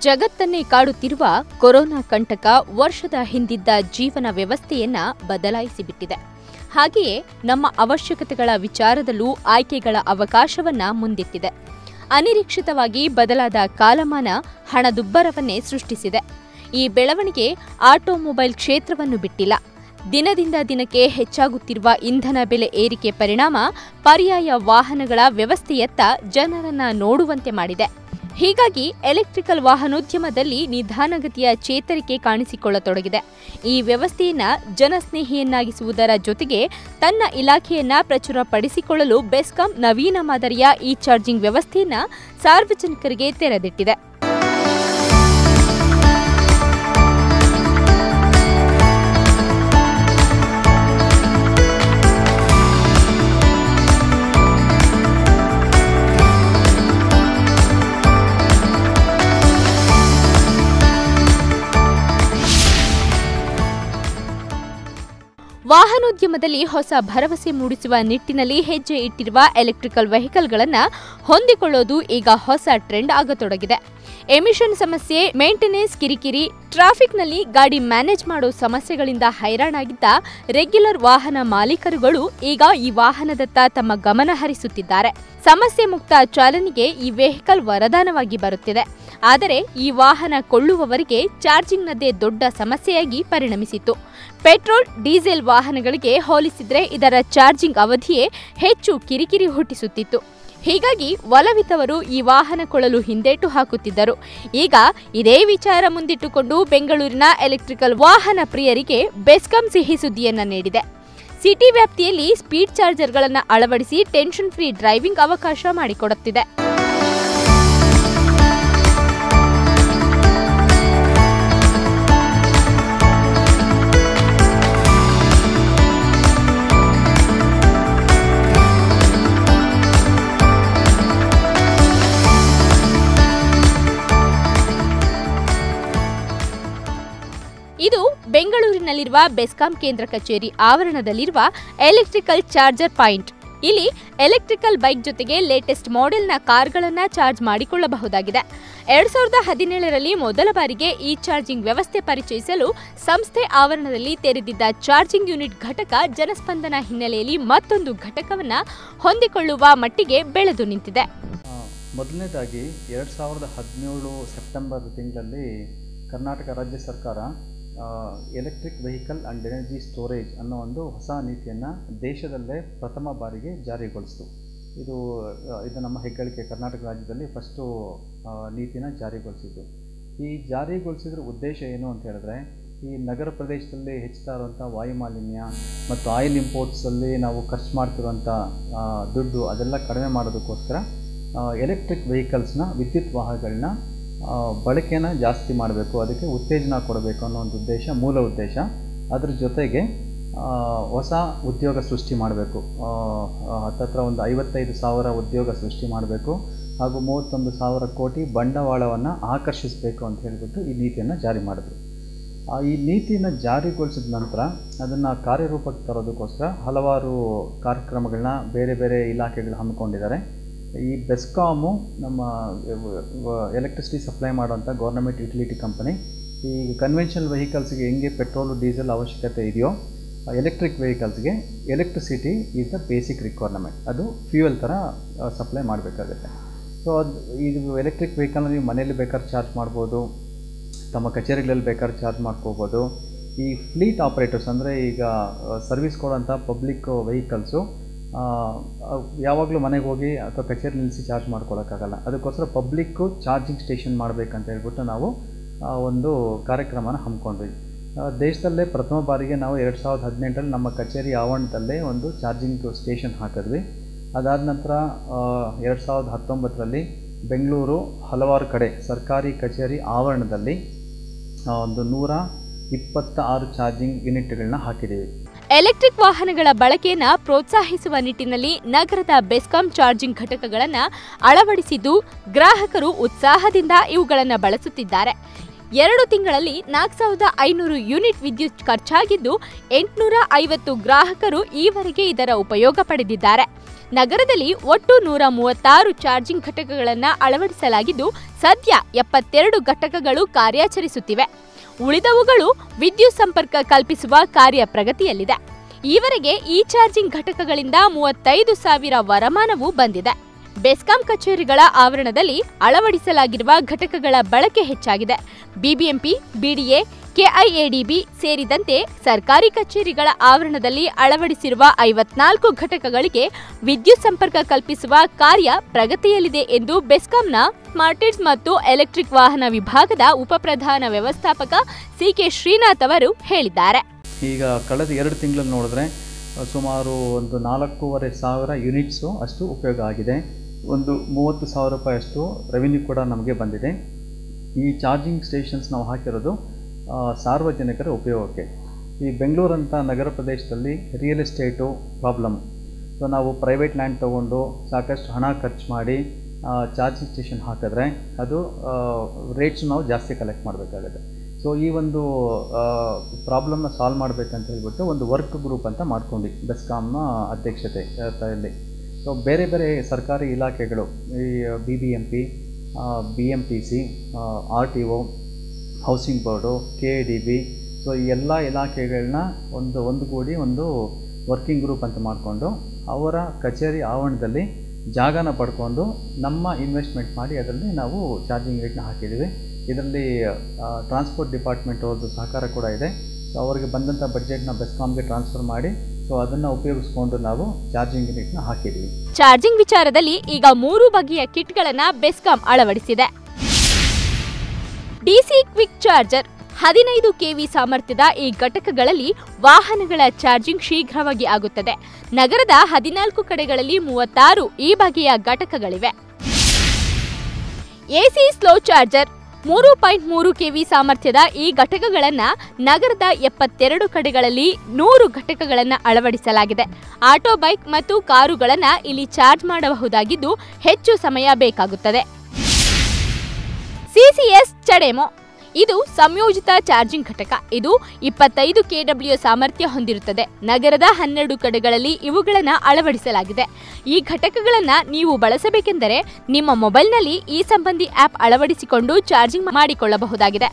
ಜಗತ್ತನ್ನೇ ಕಾಡುತ್ತಿರುವ ಕೊರೋನಾ ಕಂಟಕ ವರ್ಷದ ಹಿಂದಿದ್ದ ಜೀವನ ವ್ಯವಸ್ಥೆಯನ್ನ ಬದಲಾಯಿಸಿಬಿಟ್ಟಿದೆ ಹಾಗೆಯೇ ನಮ್ಮ ಅವಶ್ಯಕತೆಗಳ ವಿಚಾರದಲ್ಲೂ ಆಯ್ಕೆಗಳ ಅವಕಾಶವನ್ನ ಮುಂದಿಟ್ಟಿದೆ ಅನಿರೀಕ್ಷಿತವಾಗಿ ಬದಲಾದ ಕಾಲಮಾನ ಹಣದುಬ್ಬರವನ್ನೇ ಸೃಷ್ಟಿಸಿದೆ ಈ ಬೆಳವಣಿಗೆ ಆಟೋಮೊಬೈಲ್ ಕ್ಷೇತ್ರವನ್ನು ಬಿಟ್ಟಿಲ್ಲ ದಿನದಿಂದ ದಿನಕ್ಕೆ ಹೆಚ್ಚಾಗುತ್ತಿರುವ ಇಂಧನ ಬೆಲೆ ಏರಿಕೆ ಪರಿಣಾಮ ಪರ್ಯಾಯ ವಾಹನಗಳ ವ್ಯವಸ್ಥೆಯತ್ತ ಜನರನ್ನ ನೋಡುವಂತೆ ಮಾಡಿದೆ ಹೀಗಾಗಿ ಎಲೆಕ್ಟ್ರಿಕಲ್ ವಾಹನೋದ್ಯಮದಲ್ಲಿ ನಿಧಾನಗತಿಯ ಚೇತರಿಕೆ ಕಾಣಿಸಿಕೊಳ್ಳತೊಡಗಿದೆ ಈ ವ್ಯವಸ್ಥೆಯನ್ನ ಜನಸ್ನೇಹಿಯನ್ನಾಗಿಸುವುದರ ಜೊತೆಗೆ ತನ್ನ ಇಲಾಖೆಯನ್ನ ಪ್ರಚುರಪಡಿಸಿಕೊಳ್ಳಲು ಬೆಸ್ಕಾಂ ನವೀನ ಮಾದರಿಯ ಈ ಚಾರ್ಜಿಂಗ್ ವ್ಯವಸ್ಥೆಯನ್ನ ಸಾರ್ವಜನಿಕರಿಗೆ ತೆರೆದಿಟ್ಟಿದೆ ವಾಹನೋದ್ಯಮದಲ್ಲಿ ಹೊಸ ಭರವಸೆ ಮೂಡಿಸುವ ನಿಟ್ಟಿನಲ್ಲಿ ಹೆಜ್ಜೆ ಇಟ್ಟಿರುವ ಎಲೆಕ್ಟ್ರಿಕಲ್ ವೆಹಿಕಲ್ಗಳನ್ನು ಹೊಂದಿಕೊಳ್ಳೋದು ಈಗ ಹೊಸ ಟ್ರೆಂಡ್ ಆಗತೊಡಗಿದೆ ಎಮಿಷನ್ ಸಮಸ್ಯೆ ಮೇಂಟೆನೆನ್ಸ್ ಕಿರಿಕಿರಿ ಟ್ರಾಫಿಕ್ನಲ್ಲಿ ಗಾಡಿ ಮ್ಯಾನೇಜ್ ಮಾಡೋ ಸಮಸ್ಯೆಗಳಿಂದ ಹೈರಾಣಾಗಿದ್ದ ರೆಗ್ಯುಲರ್ ವಾಹನ ಮಾಲೀಕರುಗಳು ಈಗ ಈ ವಾಹನದತ್ತ ತಮ್ಮ ಗಮನ ಹರಿಸುತ್ತಿದ್ದಾರೆ ಸಮಸ್ಯೆ ಮುಕ್ತ ಚಾಲನೆಗೆ ಈ ವೆಹಿಕಲ್ ವರದಾನವಾಗಿ ಬರುತ್ತಿದೆ ಆದರೆ ಈ ವಾಹನ ಕೊಳ್ಳುವವರಿಗೆ ಚಾರ್ಜಿಂಗ್ನದ್ದೇ ದೊಡ್ಡ ಸಮಸ್ಯೆಯಾಗಿ ಪರಿಣಮಿಸಿತು ಪೆಟ್ರೋಲ್ ಡೀಸೆಲ್ ವಾಹನಗಳಿಗೆ ಹೋಲಿಸಿದ್ರೆ ಇದರ ಚಾರ್ಜಿಂಗ್ ಅವಧಿಯೇ ಹೆಚ್ಚು ಕಿರಿಕಿರಿ ಹುಟ್ಟಿಸುತ್ತಿತ್ತು ಹೀಗಾಗಿ ಒಲವಿತವರು ಈ ವಾಹನ ಕೊಳ್ಳಲು ಹಿಂದೇಟು ಹಾಕುತ್ತಿದ್ದರು ಈಗ ಇದೇ ವಿಚಾರ ಮುಂದಿಟ್ಟುಕೊಂಡು ಬೆಂಗಳೂರಿನ ಎಲೆಕ್ಟ್ರಿಕಲ್ ವಾಹನ ಪ್ರಿಯರಿಗೆ ಬೆಸ್ಕಾಂ ಸಿಹಿ ಸುದ್ದಿಯನ್ನ ನೀಡಿದೆ ಸಿಟಿ ವ್ಯಾಪ್ತಿಯಲ್ಲಿ ಸ್ಪೀಡ್ ಚಾರ್ಜರ್ಗಳನ್ನು ಅಳವಡಿಸಿ ಟೆನ್ಷನ್ ಫ್ರೀ ಡ್ರೈವಿಂಗ್ ಅವಕಾಶ ಮಾಡಿಕೊಡುತ್ತಿದೆ ಇದು ಬೆಂಗಳೂರಿನಲ್ಲಿರುವ ಬೆಸ್ಕಾಂ ಕೇಂದ್ರ ಕಚೇರಿ ಆವರಣದಲ್ಲಿರುವ ಎಲೆಕ್ಟ್ರಿಕಲ್ ಚಾರ್ಜರ್ ಪಾಯಿಂಟ್ ಇಲ್ಲಿ ಎಲೆಕ್ಟ್ರಿಕಲ್ ಬೈಕ್ ಜೊತೆಗೆ ಲೇಟೆಸ್ಟ್ ಮಾಡೆಲ್ನ ಕಾರ್ಗಳನ್ನ ಚಾರ್ಜ್ ಮಾಡಿಕೊಳ್ಳಬಹುದಾಗಿದೆ ಎರಡ್ ಸಾವಿರದ ಹದಿನೇಳರಲ್ಲಿ ಮೊದಲ ಬಾರಿಗೆ ಈ ಚಾರ್ಜಿಂಗ್ ವ್ಯವಸ್ಥೆ ಪರಿಚಯಿಸಲು ಸಂಸ್ಥೆ ಆವರಣದಲ್ಲಿ ತೆರೆದಿದ್ದ ಚಾರ್ಜಿಂಗ್ ಯೂನಿಟ್ ಘಟಕ ಜನಸ್ಪಂದನ ಹಿನ್ನೆಲೆಯಲ್ಲಿ ಮತ್ತೊಂದು ಘಟಕವನ್ನ ಹೊಂದಿಕೊಳ್ಳುವ ಮಟ್ಟಿಗೆ ಬೆಳೆದು ನಿಂತಿದೆ ಆ, ಮೊದಲನೇದಾಗಿ ಎರಡು ಸಾವಿರದ ಹದಿನೇಳು ಸೆಪ್ಟೆಂಬರ್ ತಿಂಗಳಲ್ಲಿ ಕರ್ನಾಟಕ ರಾಜ್ಯ ಸರ್ಕಾರ electric vehicle and energy storage ಅನ್ನೋ ಒಂದು ಹೊಸ ನೀತಿಯನ್ನು ದೇಶದಲ್ಲೇ ಪ್ರಥಮ ಬಾರಿಗೆ ಜಾರಿಗೊಳಿಸಿತು ಇದು ಆ, ಇದು ನಮ್ಮ ಹೆಗ್ಗಳಿಕೆ ಕರ್ನಾಟಕ ರಾಜ್ಯದಲ್ಲಿ ಫಸ್ಟು ನೀತಿನ ಜಾರಿಗೊಳಿಸಿದ್ದು ಈ ಜಾರಿಗೊಳಿಸಿದ್ರ ಉದ್ದೇಶ ಏನು ಅಂತ ಹೇಳಿದ್ರೆ ಈ ನಗರ ಪ್ರದೇಶದಲ್ಲಿ ಹೆಚ್ಚುತ್ತಾ ಇರುವಂಥ ವಾಯುಮಾಲಿನ್ಯ ಮತ್ತು ಆಯಿಲ್ ಇಂಪೋರ್ಟ್ಸಲ್ಲಿ ನಾವು ಖರ್ಚು ಮಾಡ್ತಿರುವಂಥ ಆ, ದುಡ್ಡು ಅದೆಲ್ಲ ಕಡಿಮೆ ಮಾಡೋದಕ್ಕೋಸ್ಕರ ಎಲೆಕ್ಟ್ರಿಕ್ ವೆಹಿಕಲ್ಸ್ನ ವಿದ್ಯುತ್ ವಾಹನಗಳನ್ನ ಆ, ಬಳಕೆನ ಜಾಸ್ತಿ ಮಾಡಬೇಕು ಅದಕ್ಕೆ ಉತ್ತೇಜನ ಕೊಡಬೇಕು ಅನ್ನೋ ಒಂದು ಉದ್ದೇಶ ಮೂಲ ಉದ್ದೇಶ ಅದ್ರ ಜೊತೆಗೆ ಆ, ಹೊಸ ಉದ್ಯೋಗ ಸೃಷ್ಟಿ ಮಾಡಬೇಕು ಹತ್ತತ್ರ ಒಂದು ಐವತ್ತೈದು ಸಾವಿರ ಉದ್ಯೋಗ ಸೃಷ್ಟಿ ಮಾಡಬೇಕು ಹಾಗೂ ಮೂವತ್ತೊಂದು ಸಾವಿರ ಕೋಟಿ ಬಂಡವಾಳವನ್ನು ಆಕರ್ಷಿಸಬೇಕು ಅಂತ ಹೇಳಿಬಿಟ್ಟು ಈ ನೀತಿಯನ್ನು ಜಾರಿ ಮಾಡಿದ್ರು ಆ, ಈ ನೀತಿಯನ್ನು ಜಾರಿಗೊಳಿಸಿದ ನಂತರ ಅದನ್ನು ಕಾರ್ಯರೂಪಕ್ಕೆ ತರೋದಕ್ಕೋಸ್ಕರ ಹಲವಾರು ಕಾರ್ಯಕ್ರಮಗಳನ್ನ ಬೇರೆ ಬೇರೆ ಇಲಾಖೆಗಳು ಹಮ್ಮಿಕೊಂಡಿದ್ದಾರೆ ಈ ಬೆಸ್ಕಾಮು ನಮ್ಮ ಎಲೆಕ್ಟ್ರಿಸಿಟಿ ಸಪ್ಲೈ ಮಾಡುವಂಥ ಗೌರ್ನಮೆಂಟ್ ಯುಟಿಲಿಟಿ ಕಂಪನಿ ಈ ಕನ್ವೆನ್ಷನಲ್ ವೆಹಿಕಲ್ಸ್ಗೆ ಹೆಂಗೆ ಪೆಟ್ರೋಲು ಡೀಸೆಲ್ ಅವಶ್ಯಕತೆ ಇದೆಯೋ ಎಲೆಕ್ಟ್ರಿಕ್ ವೆಹಿಕಲ್ಸ್ಗೆ electricity is the basic requirement ಅದು ಫ್ಯೂಯಲ್ ಥರ ಸಪ್ಲೈ ಮಾಡಬೇಕಾಗುತ್ತೆ ಸೊ ಅದು ಇದು ಎಲೆಕ್ಟ್ರಿಕ್ ವೆಹಿಕಲ್ನ ನೀವು ಮನೇಲಿ ಬೇಕಾದ್ರೆ ಚಾರ್ಜ್ ಮಾಡ್ಬೋದು ತಮ್ಮ ಕಚೇರಿಗಳಲ್ಲಿ ಬೇಕಾದ್ರೆ ಚಾರ್ಜ್ ಮಾಡ್ಕೋಬೋದು ಈ ಫ್ಲೀಟ್ ಆಪ್ರೇಟರ್ಸ್ ಅಂದರೆ ಈಗ ಸರ್ವಿಸ್ ಕೊಡೋಂಥ ಪಬ್ಲಿಕ್ ವೆಹಿಕಲ್ಸು ಯಾವಾಗಲೂ ಮನೆಗೆ ಹೋಗಿ ಅಥವಾ ಕಚೇರಿ ನಿಲ್ಲಿಸಿ ಚಾರ್ಜ್ ಮಾಡ್ಕೊಳ್ಳೋಕ್ಕಾಗಲ್ಲ ಅದಕ್ಕೋಸ್ಕರ ಪಬ್ಲಿಕ್ಕು ಚಾರ್ಜಿಂಗ್ ಸ್ಟೇಷನ್ ಮಾಡಬೇಕಂತ ಹೇಳ್ಬಿಟ್ಟು ನಾವು ಆ, ಒಂದು ಕಾರ್ಯಕ್ರಮನ ಹಮ್ಮಿಕೊಂಡ್ವಿ ಆ, ದೇಶದಲ್ಲೇ ಪ್ರಥಮ ಬಾರಿಗೆ ನಾವು ಎರಡು ಸಾವಿರದ ಹದಿನೆಂಟರಲ್ಲಿ ನಮ್ಮ ಕಚೇರಿ ಆವರಣದಲ್ಲೇ ಒಂದು ಚಾರ್ಜಿಂಗ್ ಸ್ಟೇಷನ್ ಹಾಕಿದ್ವಿ ಅದಾದ ನಂತರ ಎರಡು ಸಾವಿರದ ಹತ್ತೊಂಬತ್ತರಲ್ಲಿ ಬೆಂಗಳೂರು ಹಲವಾರು ಕಡೆ ಸರ್ಕಾರಿ ಕಚೇರಿ ಆವರಣದಲ್ಲಿ ಆ, ಒಂದು ನೂರ ಇಪ್ಪತ್ತ ಆರು ಚಾರ್ಜಿಂಗ್ ಯೂನಿಟ್ಗಳನ್ನ ಹಾಕಿದ್ದೀವಿ ಎಲೆಕ್ಟ್ರಿಕ್ ವಾಹನಗಳ ಬಳಕೆಯನ್ನ ಪ್ರೋತ್ಸಾಹಿಸುವ ನಿಟ್ಟಿನಲ್ಲಿ ನಗರದ ಬೆಸ್ಕಾಂ ಚಾರ್ಜಿಂಗ್ ಘಟಕಗಳನ್ನು ಅಳವಡಿಸಿದ್ದು ಗ್ರಾಹಕರು ಉತ್ಸಾಹದಿಂದ ಇವುಗಳನ್ನು ಬಳಸುತ್ತಿದ್ದಾರೆ ಎರಡು ತಿಂಗಳಲ್ಲಿ ನಾಲ್ಕು ಸಾವಿರದ ಐನೂರು ಯೂನಿಟ್ ವಿದ್ಯುತ್ ಖರ್ಚಾಗಿದ್ದು ಎಂಟುನೂರ ಐವತ್ತು ಗ್ರಾಹಕರು ಈವರೆಗೆ ಇದರ ಉಪಯೋಗ ಪಡೆದಿದ್ದಾರೆ ನಗರದಲ್ಲಿ ಒಟ್ಟು ನೂರ ಮೂವತ್ತಾರು ಚಾರ್ಜಿಂಗ್ ಘಟಕಗಳನ್ನು ಅಳವಡಿಸಲಾಗಿದ್ದು ಸದ್ಯ ಎಪ್ಪತ್ತೆರಡು ಘಟಕಗಳು ಕಾರ್ಯಾಚರಿಸುತ್ತಿವೆ ಉಳಿದವುಗಳು ವಿದ್ಯುತ್ ಸಂಪರ್ಕ ಕಲ್ಪಿಸುವ ಕಾರ್ಯ ಪ್ರಗತಿಯಲ್ಲಿದೆ ಈವರೆಗೆ ಈ ಚಾರ್ಜಿಂಗ್ ಘಟಕಗಳಿಂದ ಮೂವತ್ತೈದು ಸಾವಿರ ವರಮಾನವೂ ಬಂದಿದೆ ಬೆಸ್ಕಾಂ ಕಚೇರಿಗಳ ಆವರಣದಲ್ಲಿ ಅಳವಡಿಸಲಾಗಿರುವ ಘಟಕಗಳ ಬಳಕೆ ಹೆಚ್ಚಾಗಿದೆ ಬಿಬಿಎಂಪಿ ಬಿಡಿಎ ಕೆಐಎಡಿಬಿ ಸೇರಿದಂತೆ ಸರ್ಕಾರಿ ಕಚೇರಿಗಳ ಆವರಣದಲ್ಲಿ ಅಳವಡಿಸಿರುವ ಐವತ್ನಾಲ್ಕು ಘಟಕಗಳಿಗೆ ವಿದ್ಯುತ್ ಸಂಪರ್ಕ ಕಲ್ಪಿಸುವ ಕಾರ್ಯ ಪ್ರಗತಿಯಲ್ಲಿದೆ ಎಂದು ಬೆಸ್ಕಾಂನ ಸ್ಮಾರ್ಟಿಡ್ಸ್ ಮತ್ತು ಎಲೆಕ್ಟ್ರಿಕ್ ವಾಹನ ವಿಭಾಗದ ಉಪಪ್ರಧಾನ ವ್ಯವಸ್ಥಾಪಕ ಸಿಕೆ ಶ್ರೀನಾಥ್ ಅವರು ಹೇಳಿದ್ದಾರೆ ಈಗ ಕಳೆದ ಎರಡು ತಿಂಗಳಲ್ಲಿ ನೋಡಿದ್ರೆ ಅಹ್, ಸುಮಾರು ಒಂದು ನಾಲ್ಕೂವರೆ ಸಾವಿರ ಯೂನಿಟ್ಸು ಅಷ್ಟು ಉಪಯೋಗ ಆಗಿದೆ ಒಂದು ಮೂವತ್ತು ಸಾವಿರ ರೂಪಾಯಿ ಅಷ್ಟು ರೆವಿನ್ಯೂ ಕೂಡ ನಮಗೆ ಬಂದಿದೆ ಈ ಚಾರ್ಜಿಂಗ್ ಸ್ಟೇಷನ್ಸ್ ನಾವು ಹಾಕಿರೋದು ಆ, ಸಾರ್ವಜನಿಕರ ಉಪಯೋಗಕ್ಕೆ ಈ ಬೆಂಗಳೂರಂಥ ನಗರ ಪ್ರದೇಶದಲ್ಲಿ ರಿಯಲ್ ಎಸ್ಟೇಟು ಪ್ರಾಬ್ಲಮ್ ಸೊ ನಾವು ಪ್ರೈವೇಟ್ ಲ್ಯಾಂಡ್ ತೊಗೊಂಡು ಸಾಕಷ್ಟು ಹಣ ಖರ್ಚು ಮಾಡಿ ಚಾರ್ಜಿಂಗ್ ಸ್ಟೇಷನ್ ಹಾಕಿದ್ರೆ ಅದು ರೇಟ್ಸ್ ನಾವು ಜಾಸ್ತಿ ಕಲೆಕ್ಟ್ ಮಾಡಬೇಕಾಗುತ್ತೆ ಸೊ ಈ ಒಂದು ಪ್ರಾಬ್ಲಮ್ನ ಸಾಲ್ವ್ ಮಾಡಬೇಕಂತ ಹೇಳ್ಬಿಟ್ಟು ಒಂದು ವರ್ಕ್ ಗ್ರೂಪ್ ಅಂತ ಮಾಡ್ಕೊಂಡು ಬೆಸ್ಕಾಮ್ನ ಅಧ್ಯಕ್ಷತೆ ಅಲ್ಲಿ ಸೊ ಬೇರೆ ಬೇರೆ ಸರ್ಕಾರಿ ಇಲಾಖೆಗಳು ಈ B B M P B M T C R T O housing board K A D B so ಈ ಎಲ್ಲ ಇಲಾಖೆಗಳನ್ನ ಒಂದು ಒಂದುಗೂಡಿ ಒಂದು ವರ್ಕಿಂಗ್ ಗ್ರೂಪ್ ಅಂತ ಮಾಡಿಕೊಂಡು ಅವರ ಕಚೇರಿ ಆವರಣದಲ್ಲಿ ಜಾಗನ ಪಡ್ಕೊಂಡು ನಮ್ಮ ಇನ್ವೆಸ್ಟ್ಮೆಂಟ್ ಮಾಡಿ ಅದರಲ್ಲಿ ನಾವು ಚಾರ್ಜಿಂಗ್ ರೇಟ್ನ ಹಾಕಿದ್ದೀವಿ ಇದರಲ್ಲಿ ಟ್ರಾನ್ಸ್ಪೋರ್ಟ್ ಡಿಪಾರ್ಟ್ಮೆಂಟ್ ಅವ್ರದ್ದು ಸಹಕಾರ ಕೂಡ ಇದೆ ಸೊ ಅವರಿಗೆ ಬಂದಂಥ ಬಡ್ಜೆಟ್ನ ಬೆಸ್ಕಾಮ್ಗೆ ಟ್ರಾನ್ಸ್ಫರ್ ಮಾಡಿ ಸೊ ಅದನ್ನು ಉಪಯೋಗಿಸ್ಕೊಂಡು ನಾವು ಚಾರ್ಜಿಂಗ್ ರೇಟ್ನ ಹಾಕಿದ್ದೀವಿ ಚಾರ್ಜಿಂಗ್ ವಿಚಾರದಲ್ಲಿ ಈಗ ಮೂರು ಬಗೆಯ ಕಿಟ್ಗಳನ್ನ ಬೆಸ್ಕಾಂ ಅಳವಡಿಸಿದೆ ಡಿಸಿ ಕ್ವಿಕ್ ಚಾರ್ಜರ್ ಹದಿನೈದು ಕೆವಿ ಸಾಮರ್ಥ್ಯದ ಈ ಘಟಕಗಳಲ್ಲಿ ವಾಹನಗಳ ಚಾರ್ಜಿಂಗ್ ಶೀಘ್ರವಾಗಿ ಆಗುತ್ತದೆ ನಗರದ ಹದಿನಾಲ್ಕು ಕಡೆಗಳಲ್ಲಿ ಮೂವತ್ತಾರು ಈ ಬಗೆಯ ಘಟಕಗಳಿವೆ ಎಸಿ ಸ್ಲೋ ಚಾರ್ಜರ್ ಮೂರು ಪಾಯಿಂಟ್ ಮೂರು ಕೆವಿ ಸಾಮರ್ಥ್ಯದ ಈ ಘಟಕಗಳನ್ನು ನಗರದ ಎಪ್ಪತ್ತೆರಡು ಕಡೆಗಳಲ್ಲಿ ನೂರು ಘಟಕಗಳನ್ನು ಅಳವಡಿಸಲಾಗಿದೆ ಆಟೋ ಬೈಕ್ ಮತ್ತು ಕಾರುಗಳನ್ನು ಇಲ್ಲಿ ಚಾರ್ಜ್ ಮಾಡಬಹುದಾಗಿದ್ದು ಹೆಚ್ಚು ಸಮಯ ಬೇಕಾಗುತ್ತದೆ ಸಿಸಿಎಸ್ ಚಡೆಮೋ ಇದು ಸಂಯೋಜಿತ ಚಾರ್ಜಿಂಗ್ ಘಟಕ ಇದು ಇಪ್ಪತ್ತೈದು ಕೆಡಬ್ಲ್ಯೂ ಸಾಮರ್ಥ್ಯ ಹೊಂದಿರುತ್ತದೆ ನಗರದ ಹನ್ನೆರಡು ಕಡೆಗಳಲ್ಲಿ ಇವುಗಳನ್ನು ಅಳವಡಿಸಲಾಗಿದೆ ಈ ಘಟಕಗಳನ್ನು ನೀವು ಬಳಸಬೇಕೆಂದರೆ ನಿಮ್ಮ ಮೊಬೈಲ್ನಲ್ಲಿ ಈ ಸಂಬಂಧಿ ಆಪ್ ಅಳವಡಿಸಿಕೊಂಡು ಚಾರ್ಜಿಂಗ್ ಮಾಡಿಕೊಳ್ಳಬಹುದಾಗಿದೆ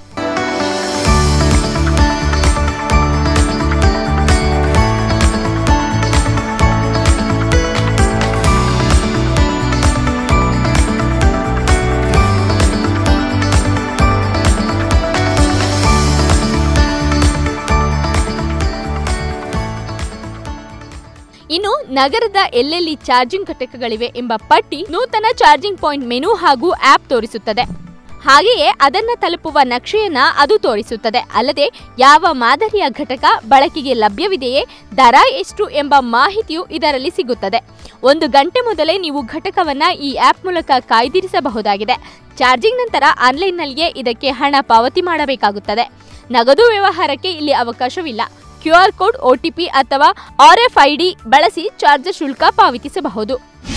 ಇನ್ನು ನಗರದ ಎಲ್ಲೆಲ್ಲಿ ಚಾರ್ಜಿಂಗ್ ಘಟಕಗಳಿವೆ ಎಂಬ ಪಟ್ಟಿ ನೂತನ ಚಾರ್ಜಿಂಗ್ ಪಾಯಿಂಟ್ ಮೆನು ಹಾಗೂ ಆಪ್ ತೋರಿಸುತ್ತದೆ ಹಾಗೆಯೇ ಅದನ್ನ ತಲುಪುವ ನಕ್ಷೆಯನ್ನ ಅದು ತೋರಿಸುತ್ತದೆ ಅಲ್ಲದೆ ಯಾವ ಮಾದರಿಯ ಘಟಕ ಬಳಕೆಗೆ ಲಭ್ಯವಿದೆಯೇ ದರ ಎಷ್ಟು ಎಂಬ ಮಾಹಿತಿಯು ಇದರಲ್ಲಿ ಸಿಗುತ್ತದೆ ಒಂದು ಗಂಟೆ ಮೊದಲೇ ನೀವು ಘಟಕವನ್ನ ಈ ಆಪ್ ಮೂಲಕ ಕಾಯ್ದಿರಿಸಬಹುದಾಗಿದೆ ಚಾರ್ಜಿಂಗ್ ನಂತರ ಆನ್ಲೈನ್ನಲ್ಲಿಯೇ ಇದಕ್ಕೆ ಹಣ ಪಾವತಿ ಮಾಡಬೇಕಾಗುತ್ತದೆ ನಗದು ವ್ಯವಹಾರಕ್ಕೆ ಇಲ್ಲಿ ಅವಕಾಶವಿಲ್ಲ ಕ್ಯೂ ಆರ್ ಕೋಡ್ ಒಟಿಪಿ ಅಥವಾ ಆರ್ ಎಫ್ ಐ ಡಿ ಬಳಸಿ ಚಾರ್ಜರ್ ಶುಲ್ಕ ಪಾವತಿಸಬಹುದು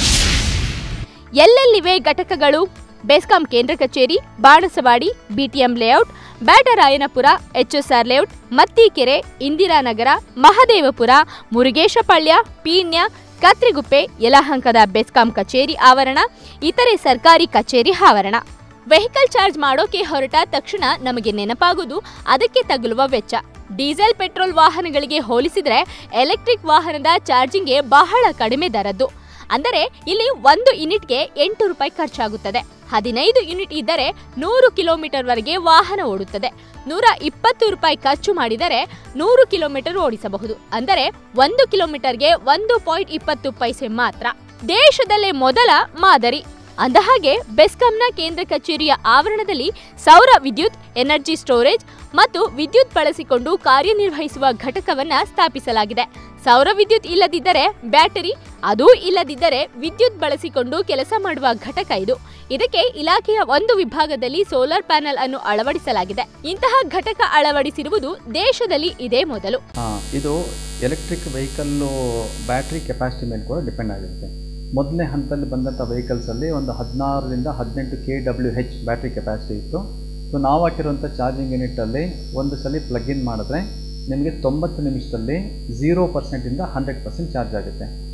ಎಲ್ಲೆಲ್ಲಿವೆ ಘಟಕಗಳು ಬೆಸ್ಕಾಂ ಕೇಂದ್ರ ಕಚೇರಿ ಬಾಣಸವಾಡಿ ಬಿಟಿಎಂ ಲೇಔಟ್ ಬ್ಯಾಟರಾಯನಪುರ ಎಚ್ಎಸ್ಆರ್ ಲೇಔಟ್ ಮತ್ತಿಕೆರೆ ಇಂದಿರಾನಗರ ಮಹದೇವಪುರ ಮುರುಗೇಶಪಾಳ್ಯ ಪೀಣ್ಯ ಕತ್ರಿಗುಪ್ಪೆ ಯಲಹಂಕದ ಬೆಸ್ಕಾಂ ಕಚೇರಿ ಆವರಣ ಇತರೆ ಸರ್ಕಾರಿ ಕಚೇರಿ ಆವರಣ ವೆಹಿಕಲ್ ಚಾರ್ಜ್ ಮಾಡೋಕೆ ಹೊರಟ ತಕ್ಷಣ ನಮಗೆ ನೆನಪಾಗುವುದು ಅದಕ್ಕೆ ತಗುಲುವ ವೆಚ್ಚ ಡೀಸೆಲ್ ಪೆಟ್ರೋಲ್ ವಾಹನಗಳಿಗೆ ಹೋಲಿಸಿದರೆ ಎಲೆಕ್ಟ್ರಿಕ್ ವಾಹನದ ಚಾರ್ಜಿಂಗ್ಗೆ ಬಹಳ ಕಡಿಮೆ ದರದ್ದು ಅಂದರೆ ಇಲ್ಲಿ ಒಂದು ಯೂನಿಟ್ಗೆ ಎಂಟು ರೂಪಾಯಿ ಖರ್ಚಾಗುತ್ತದೆ ಹದಿನೈದು ಯೂನಿಟ್ ಇದ್ದರೆ ನೂರು ಕಿಲೋಮೀಟರ್ವರೆಗೆ ವಾಹನ ಓಡುತ್ತದೆ ನೂರ ಇಪ್ಪತ್ತು ರೂಪಾಯಿ ಖರ್ಚು ಮಾಡಿದರೆ ನೂರು ಕಿಲೋಮೀಟರ್ ಓಡಿಸಬಹುದು ಅಂದರೆ ಒಂದು ಕಿಲೋಮೀಟರ್ಗೆ ಒಂದು ಪಾಯಿಂಟ್ ಇಪ್ಪತ್ತು ಪೈಸೆ ಮಾತ್ರ ದೇಶದಲ್ಲೇ ಮೊದಲ ಮಾದರಿ ಅಂದಹಾಗೆ ಬೆಸ್ಕಾಂನ ಕೇಂದ್ರ ಕಚೇರಿಯ ಆವರಣದಲ್ಲಿ ಸೌರ ವಿದ್ಯುತ್ ಎನರ್ಜಿ ಸ್ಟೋರೇಜ್ ಮತ್ತು ವಿದ್ಯುತ್ ಬಳಸಿಕೊಂಡು ಕಾರ್ಯನಿರ್ವಹಿಸುವ ಘಟಕವನ್ನ ಸ್ಥಾಪಿಸಲಾಗಿದೆ ಸೌರ ವಿದ್ಯುತ್ ಇಲ್ಲದಿದ್ದರೆ ಬ್ಯಾಟರಿ ಅದೂ ಇಲ್ಲದಿದ್ದರೆ ವಿದ್ಯುತ್ ಬಳಸಿಕೊಂಡು ಕೆಲಸ ಮಾಡುವ ಘಟಕ ಇದು ಇದಕ್ಕೆ ಇಲಾಖೆಯ ಒಂದು ವಿಭಾಗದಲ್ಲಿ ಸೋಲಾರ್ ಪ್ಯಾನೆಲ್ ಅನ್ನು ಅಳವಡಿಸಲಾಗಿದೆ ಇಂತಹ ಘಟಕ ಅಳವಡಿಸಿರುವುದು ದೇಶದಲ್ಲಿ ಇದೇ ಮೊದಲು ಆ, ಇದು ಎಲೆಕ್ಟ್ರಿಕ್ ವೆಹಿಕಲ್ಲು ಬ್ಯಾಟ್ರಿ ಕೆಪಾಸಿಟಿ ಮೇಲೆ ಕೂಡ ಡಿಪೆಂಡ್ ಆಗಿರುತ್ತೆ ಮೊದಲನೇ ಹಂತದಲ್ಲಿ ಬಂದಂಥ ವೆಹಿಕಲ್ಸಲ್ಲಿ ಒಂದು ಹದಿನಾರರಿಂದ ಹದಿನೆಂಟು K W H battery capacity ಇತ್ತು ಸೊ ನಾವು ಹಾಕಿರುವಂಥ ಚಾರ್ಜಿಂಗ್ ಯೂನಿಟಲ್ಲಿ ಒಂದು ಸಲ ಪ್ಲಗ್ ಇನ್ ಮಾಡಿದ್ರೆ ನಿಮಗೆ ತೊಂಬತ್ತು ನಿಮಿಷದಲ್ಲಿ ಝೀರೋ ಪರ್ಸೆಂಟಿಂದ ಹಂಡ್ರೆಡ್ ಪರ್ಸೆಂಟ್ ಚಾರ್ಜ್ ಆಗುತ್ತೆ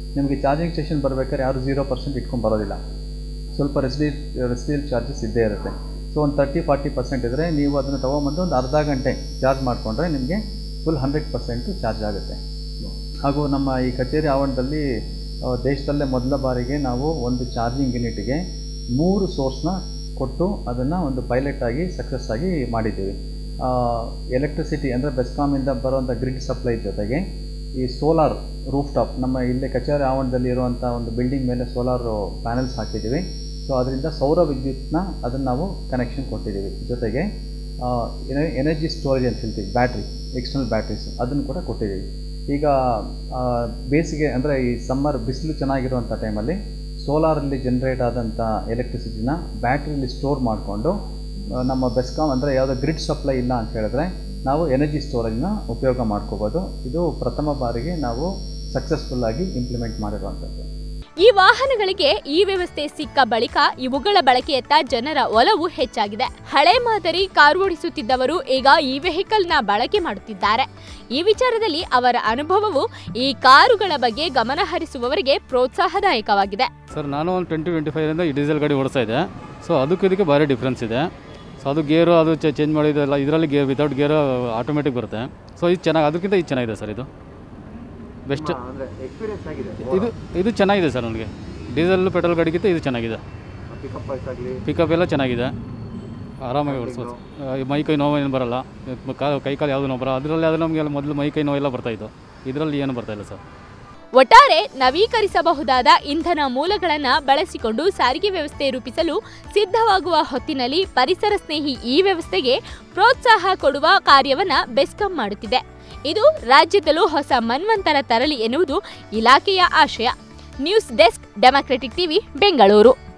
ನಿಮಗೆ ಚಾರ್ಜಿಂಗ್ ಸ್ಟೇಷನ್ ಬರಬೇಕಾದ್ರೆ ಯಾರು ಝೀರೋ ಪರ್ಸೆಂಟ್ ಇಟ್ಕೊಂಡು ಬರೋದಿಲ್ಲ ಸ್ವಲ್ಪ ರೆಸಿಡಿ ರೆಸಿಡಿಯಲ್ ಚಾರ್ಜಸ್ ಇದ್ದೇ ಇರುತ್ತೆ ಸೊ ಒಂದು ತರ್ಟಿ ಫಾರ್ಟಿ ಪರ್ಸೆಂಟ್ ಇದ್ದರೆ ನೀವು ಅದನ್ನು ತೊಗೊಂಬಂದು ಒಂದು ಅರ್ಧ ಗಂಟೆ ಚಾರ್ಜ್ ಮಾಡಿಕೊಂಡ್ರೆ ನಿಮಗೆ ಫುಲ್ ಹಂಡ್ರೆಡ್ ಪರ್ಸೆಂಟು ಚಾರ್ಜ್ ಆಗುತ್ತೆ ಹಾಗೂ ನಮ್ಮ ಈ ಕಚೇರಿ ಆವರಣದಲ್ಲಿ ಆ, ದೇಶದಲ್ಲೇ ಮೊದಲ ಬಾರಿಗೆ ನಾವು ಒಂದು ಚಾರ್ಜಿಂಗ್ ಯೂನಿಟ್ಗೆ ಮೂರು ಸೋರ್ಸ್ನ ಕೊಟ್ಟು ಅದನ್ನು ಒಂದು ಪೈಲಟ್ ಆಗಿ ಸಕ್ಸಸ್ ಆಗಿ ಮಾಡಿದ್ದೀವಿ ಎಲೆಕ್ಟ್ರಿಸಿಟಿ ಅಂದರೆ ಬೆಸ್ಕಾಮಿಂದ ಬರುವಂಥ ಗ್ರಿಡ್ ಸಪ್ಲೈ ಜೊತೆಗೆ ಈ ಸೋಲಾರ್ ರೂಫ್ ಟಾಪ್ ನಮ್ಮ ಇಲ್ಲೇ ಕಚೇರಿ ಆವರಣದಲ್ಲಿ ಇರುವಂಥ ಒಂದು ಬಿಲ್ಡಿಂಗ್ ಮೇಲೆ ಸೋಲಾರ್ ಪ್ಯಾನೆಲ್ಸ್ ಹಾಕಿದ್ದೀವಿ ಸೊ ಅದರಿಂದ ಸೌರ ವಿದ್ಯುತ್ನ ಅದನ್ನು ನಾವು ಕನೆಕ್ಷನ್ ಕೊಟ್ಟಿದ್ದೀವಿ ಜೊತೆಗೆ ಎನರ್ಜಿ ಸ್ಟೋರೇಜ್ ಅಂತ ಹೇಳ್ತೀವಿ ಬ್ಯಾಟ್ರಿ ಎಕ್ಸ್ಟರ್ನಲ್ ಬ್ಯಾಟ್ರೀಸ್ ಅದನ್ನು ಕೂಡ ಕೊಟ್ಟಿದ್ದೀವಿ ಈಗ ಆ, ಬೇಸಿಗೆ ಅಂದರೆ ಈ ಸಮ್ಮರ್ ಬಿಸಿಲು ಚೆನ್ನಾಗಿರುವಂಥ ಟೈಮಲ್ಲಿ ಸೋಲಾರಲ್ಲಿ ಜನ್ರೇಟ್ ಆದಂಥ ಎಲೆಕ್ಟ್ರಿಸಿಟಿನ ಬ್ಯಾಟ್ರಿಲಿ ಸ್ಟೋರ್ ಮಾಡಿಕೊಂಡು ನಮ್ಮ ಬೆಸ್ಕಾಮ್ ಅಂದರೆ ಯಾವುದೋ ಗ್ರಿಡ್ ಸಪ್ಲೈ ಇಲ್ಲ ಅಂತ ಹೇಳಿದ್ರೆ ನಾವು ಎನರ್ಜಿ ಸ್ಟೋರೇಜ್ನ ಉಪಯೋಗ ಮಾಡ್ಕೋಬೋದು ಇದು ಪ್ರಥಮ ಬಾರಿಗೆ ನಾವು ಸಕ್ಸಸ್ಫುಲ್ಲಾಗಿ ಇಂಪ್ಲಿಮೆಂಟ್ ಮಾಡಿರುವಂಥದ್ದು ಈ ವಾಹನಗಳಿಗೆ ಈ ವ್ಯವಸ್ಥೆ ಸಿಕ್ಕ ಬಳಿಕ ಇವುಗಳ ಬಳಕೆಯತ್ತ ಜನರ ಒಲವು ಹೆಚ್ಚಾಗಿದೆ ಹಳೆ ಮಾದರಿ ಕಾರು ಓಡಿಸುತ್ತಿದ್ದವರು ಈಗ ಈ ವೆಹಿಕಲ್ನ ಬಳಕೆ ಮಾಡುತ್ತಿದ್ದಾರೆ ಈ ವಿಚಾರದಲ್ಲಿ ಅವರ ಅನುಭವವು ಈ ಕಾರುಗಳ ಬಗ್ಗೆ ಗಮನ ಹರಿಸುವವರಿಗೆ ಪ್ರೋತ್ಸಾಹದಾಯಕವಾಗಿದೆ ಸರ್ ನಾನು ಒಂದು ಟ್ವೆಂಟಿ ಟ್ವೆಂಟಿ ಫೈವಿಂದ ಈ ಡೀಸೆಲ್ ಗಾಡಿ ಓಡಿಸ್ತಾ ಇದೆ ಸೊ ಅದಕ್ಕೂ ಇದಕ್ಕೆ ಭಾರಿ ಡಿಫ್ರೆನ್ಸ್ ಇದೆ ಸೊ ಅದು ಗೇರು ಅದು ಚೇಂಜ್ ಮಾಡಿದೆಲ್ಲ ಇದರಲ್ಲಿ ಗೇರ್ ವಿತೌಟ್ ಗೇರ್ ಆಟೋಮೆಟಿಕ್ ಬರುತ್ತೆ ಸೊ ಇದು ಚೆನ್ನಾಗಿ ಅದಕ್ಕಿಂತ ಇದು ಚೆನ್ನಾಗಿದೆ ಸರ್ ಇದು ಬೆಸ್ಟ್ ಅಂದರೆ ಎಕ್ಸ್ಪೀರಿಯನ್ಸ್ ಆಗಿದೆ ಇದು ಇದು ಚೆನ್ನಾಗಿದೆ ಸರ್ ನನಗೆ ಡೀಸೆಲ್ ಪೆಟ್ರೋಲ್ ಗಾಡಿಗಿಂತ ಇದು ಚೆನ್ನಾಗಿದೆ ಪಿಕಪ್ ವಾಯ್ಸ್ ಆಗಲಿ ಪಿಕಪ್ ಎಲ್ಲ ಚೆನ್ನಾಗಿದೆ ಆರಾಮಾಗಿ ಓಡಿಸ್ಬೋದು ಮೈ ಕೈ ನೋವು ಏನು ಬರಲ್ಲ ಕಾ- ಕೈ ಕಾಲು ಯಾವುದು ನೋವು ಬರಲ್ಲ ಅದರಲ್ಲಿ ಅದು ನಮಗೆಲ್ಲ ಮೊದಲು ಮೈ ಕೈ ನೋವೆಲ್ಲ ಬರ್ತಾಯಿತ್ತು ಇದರಲ್ಲಿ ಏನು ಬರ್ತಾ ಇಲ್ಲ ಸರ್ ಒಟ್ಟಾರೆ ನವೀಕರಿಸಬಹುದಾದ ಇಂಧನ ಮೂಲಗಳನ್ನು ಬಳಸಿಕೊಂಡು ಸಾರಿಗೆ ವ್ಯವಸ್ಥೆ ರೂಪಿಸಲು ಸಿದ್ಧವಾಗುವ ಹೊತ್ತಿನಲ್ಲಿ ಪರಿಸರ ಸ್ನೇಹಿ ಈ ವ್ಯವಸ್ಥೆಗೆ ಪ್ರೋತ್ಸಾಹ ಕೊಡುವ ಕಾರ್ಯವನ್ನ ಬೆಸ್ಕಾಂ ಮಾಡುತ್ತಿದೆ ಇದು ರಾಜ್ಯದಲ್ಲೂ ಹೊಸ ಮನ್ವಂತರ ತರಲಿ ಎನ್ನುವುದು ಇಲಾಖೆಯ ಆಶಯ news desk democratic TV Bengaluru